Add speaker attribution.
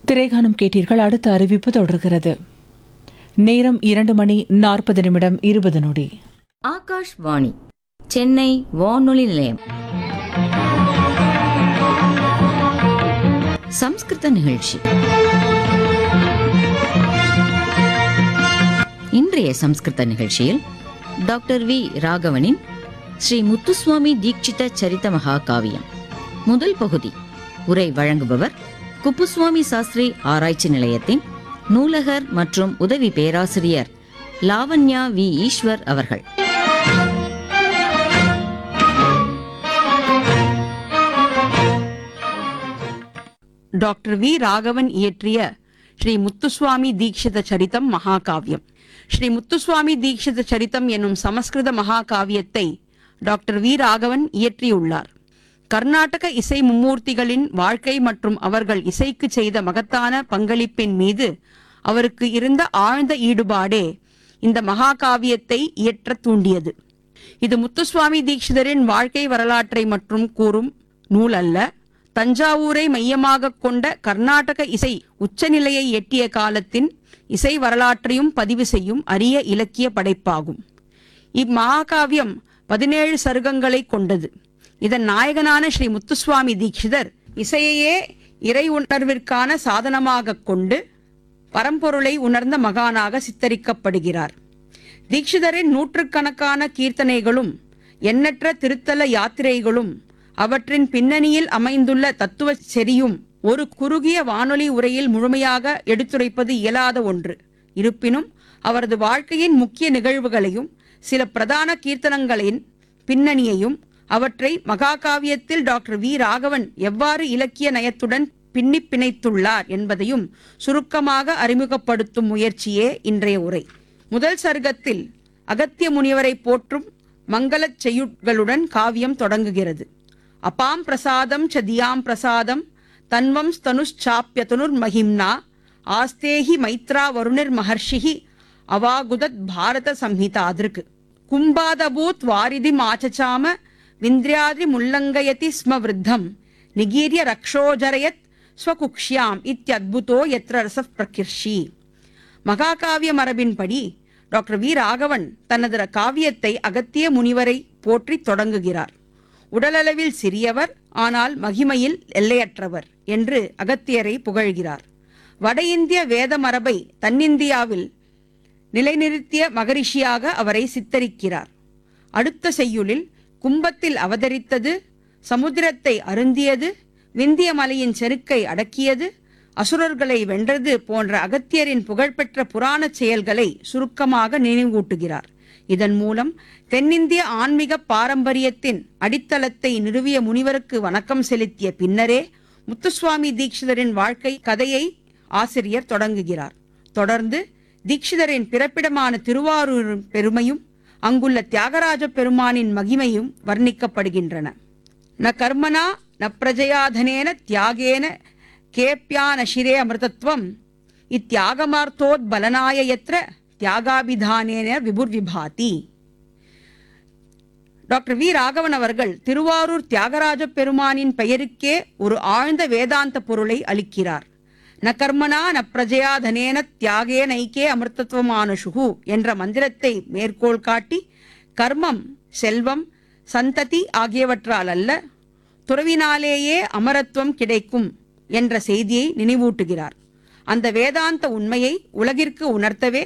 Speaker 1: திரைகானம் கேட்டீர்கள் அடுத்த அறிவிப்பு தொடர்கிறது நேரம் இரண்டு மணி நாற்பது நிமிடம் இருபது நொடி
Speaker 2: ஆகாஷ்வாணி சென்னை வானொலி நிலையம் சம்ஸ்கிருத நிகழ்ச்சி இன்றைய சம்ஸ்கிருத நிகழ்ச்சியில் டாக்டர் வி ராகவனின் ஸ்ரீ முத்துசுவாமி தீட்சித சரித மகாகாவியம் முதல் பகுதி உரை வழங்குபவர் குப்புசுவாமி சாஸ்திரி ஆராய்ச்சி நிலையத்தின் நூலகர் மற்றும் உதவி பேராசிரியர் லாவண்யா வி ஈஸ்வர் அவர்கள்
Speaker 3: டாக்டர் வி ராகவன் இயற்றிய ஸ்ரீ முத்துசுவாமி தீக்ஷித சரிதம் மகாகாவியம் ஸ்ரீ முத்துசுவாமி தீக்ஷித சரிதம் என்னும் சமஸ்கிருத மகாகாவியத்தை டாக்டர் வி ராகவன் இயற்றியுள்ளார் கர்நாடக இசை மும்மூர்த்திகளின் வாழ்க்கை மற்றும் அவர்கள் இசைக்கு செய்த மகத்தான பங்களிப்பின் மீது அவருக்கு இருந்த ஆழ்ந்த ஈடுபாடே இந்த மகாகாவியத்தை இயற்றத் தூண்டியது இது முத்துசுவாமி தீட்சிதரின் வாழ்க்கை வரலாற்றை மற்றும் கூறும் நூல் அல்ல தஞ்சாவூரை மையமாகக் கொண்ட கர்நாடக இசை உச்சநிலையை எட்டிய காலத்தின் இசை வரலாற்றையும் பதிவு செய்யும் அரிய இலக்கிய படைப்பாகும் இம்மகாகாவியம் பதினேழு சருகங்களை கொண்டது இதன் நாயகனான ஸ்ரீ முத்துசுவாமி தீட்சிதர் இசையையே இறை உணர்விற்கான சாதனமாகக் கொண்டு பரம்பொருளை உணர்ந்த மகானாக சித்தரிக்கப்படுகிறார் தீட்சிதரின் நூற்றுக்கணக்கான கீர்த்தனைகளும் எண்ணற்ற திருத்தல யாத்திரைகளும் அவற்றின் பின்னணியில் அமைந்துள்ள தத்துவ செறியும் ஒரு குறுகிய வானொலி உரையில் முழுமையாக எடுத்துரைப்பது இயலாத ஒன்று இருப்பினும் அவரது வாழ்க்கையின் முக்கிய நிகழ்வுகளையும் சில பிரதான கீர்த்தனங்களின் பின்னணியையும் அவற்றை மகாகாவியத்தில் டாக்டர் வி ராகவன் எவ்வாறு இலக்கிய நயத்துடன் பின்னி பிணைத்துள்ளார் என்பதையும் சுருக்கமாக அறிமுகப்படுத்தும் முயற்சியே இன்றைய உரை முதல் சர்க்கத்தில் அகத்திய முனிவரை போற்றும் மங்களச் செய்யுட்களுடன் காவியம் தொடங்குகிறது அபாம் பிரசாதம் ச தியாம் பிரசாதம் தன்வம் ஸ்தனுஷ்சாப்பியதனுர் மகிம்னா ஆஸ்தேஹி மைத்ரா வருணிர் மகர்ஷிஹி அவாகுதத் பாரத சம்ஹிதாதிருக்கு கும்பாதபூத் வாரிதி மாச்சசாம விந்திரியாதி முல்லங்கயதி ஸ்ம விருத்தம் நிகீரிய ரக்ஷோஜரயத் ஸ்வகுக்ஷ்யாம் இத்தியத்புதோ எத்ர ரசப் பிரகிர்ஷி மகாகாவிய மரபின்படி டாக்டர் வி ராகவன் தனது காவியத்தை அகத்திய முனிவரை போற்றி தொடங்குகிறார் உடலளவில் சிறியவர் ஆனால் மகிமையில் எல்லையற்றவர் என்று அகத்தியரை புகழ்கிறார் வட இந்திய வேத மரபை தன்னிந்தியாவில் நிலைநிறுத்திய மகரிஷியாக அவரை சித்தரிக்கிறார் அடுத்த செய்யுளில் கும்பத்தில் அவதரித்தது சமுத்திரத்தை அருந்தியது விந்திய மலையின் செருக்கை அடக்கியது அசுரர்களை வென்றது போன்ற அகத்தியரின் புகழ்பெற்ற புராணச் செயல்களை சுருக்கமாக நினைவூட்டுகிறார் இதன் மூலம் தென்னிந்திய ஆன்மீக பாரம்பரியத்தின் அடித்தளத்தை நிறுவிய முனிவருக்கு வணக்கம் செலுத்திய பின்னரே முத்துசுவாமி தீட்சிதரின் வாழ்க்கை கதையை ஆசிரியர் தொடங்குகிறார் தொடர்ந்து தீட்சிதரின் பிறப்பிடமான திருவாரூரின் பெருமையும் அங்குள்ள தியாகராஜ பெருமானின் மகிமையும் வர்ணிக்கப்படுகின்றன ந கர்மனா ந பிரஜயாதனேன தியாகேன கேப்யானசிரே அமிர்தத்வம் இத்தியாகமார்த்தோத்பலனாய யத்ர தியாகாபிதானேன விபுர்விபாதி டாக்டர் வி ராகவன் அவர்கள் திருவாரூர் தியாகராஜ பெருமானின் பெயருக்கே ஒரு ஆழ்ந்த வேதாந்த பொருளை அளிக்கிறார் ந கர்மனா ந பிரஜயா தனேன தியாகே நைக்கே அமிர்தத்துவமானுஷுகு என்ற மந்திரத்தை மேற்கோள் காட்டி கர்மம் செல்வம் சந்ததி ஆகியவற்றால் அல்ல துறவினாலேயே அமரத்துவம் கிடைக்கும் என்ற செய்தியை நினைவூட்டுகிறார் அந்த வேதாந்த உண்மையை உலகிற்கு உணர்த்தவே